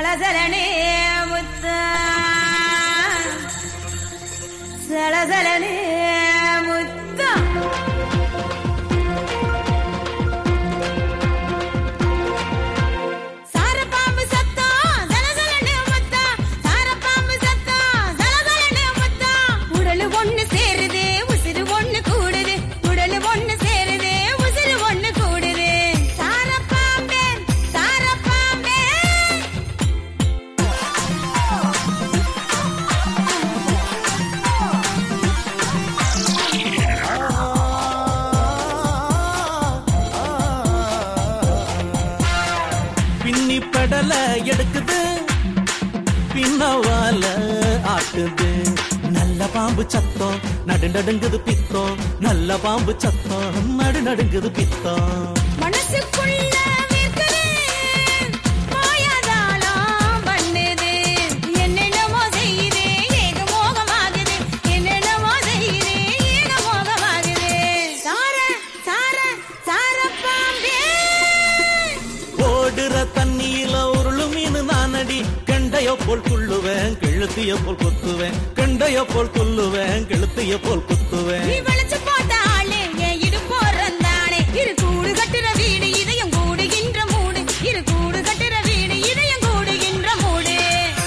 சலசலனே முத்தா சலசலனே முத்தா சாரப்பாம்பு சத்தம் சலசலனே முத்தா சாரப்பாம்பு சத்தம் சலசலனே முத்தா உடலு ஒண்ணு சேருது உசிறு ஒண்ணு கூடுது உடலு ஒண்ணு சேருது உசிறு ஒண்ணு கூடுது சாரப்பாம்பே சாரப்பாம்பே பின்னி பெடல எடுக்குது பின்னவால ஆட்டுது நல்ல பாம்பு சத்தம் நடு நடுங்குது பித்தம் நல்ல பாம்பு சத்தம் நடு நடுங்குது பித்தம் மனசுக்குள்ள வேர்க்குது, மாயாஜாலம் பண்ணுது. என்னென்னமோ செய்யுது, ஏகமோகமாகுது. என்னென்னமோ செய்யுது, ஏகமோகமாகுது. சார, சார, சாரப்பாம்பே. ஓடுற தண்ணியில உருளு மீன் நானடி கண்டைய போல் துள்ளுவேன் கெழுத்திய போல் குத்துவேன் கண்டைய போல் துள்ளுவேன் கெழுத்திய போல் குத்துவேன் நீ வளைச்சு போட்ட ஆளு, என் இடுப்பு ஒரந்தானே. இரு கூடு கட்டுற வீடு இதயம் கூடுகின்ற மூடு இரு கூடு கட்டுற வீடு இதயம் கூடுகின்ற மூடு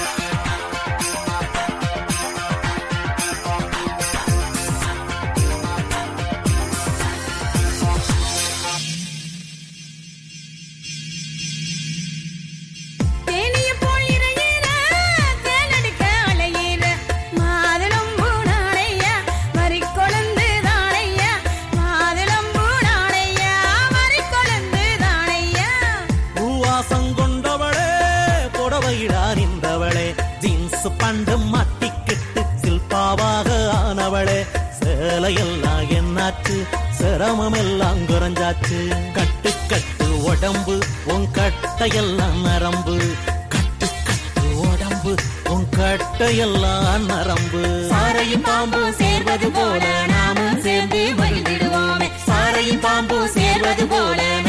தேனிய போல் இறையிற, தேனெடுக்க அலையிற, மாதுளம்பூ நாளையா, வரிக்கொழுந்து தானையா, மாதுளம்பூ நாளையா, வரிக்கொழுந்து தானையா. பூவாசம் கொண்டவளே புடவையிடா நின்றவளே ஜீன்ஸ் பண்டு மாட்டிக்கிட்டு சில்பாவாக ஆனவளே சேலையெல்லாம் என்னாச்சு சிரமம் எல்லாம் குறைஞ்சாச்சு கட்டு கட்டு உடம்பு உன் கட்டையெல்லாம் நரம்பு கட்டு கட்டு உடம்பு உன் கட்டையெல்லாம் நரம்பு சாரையும் பாம்பும் சேர்வது போல நாமும் சேர்ந்து மகிழ்ந்திடுவோமே சாரையும் பாம்பும் சேர்வது போல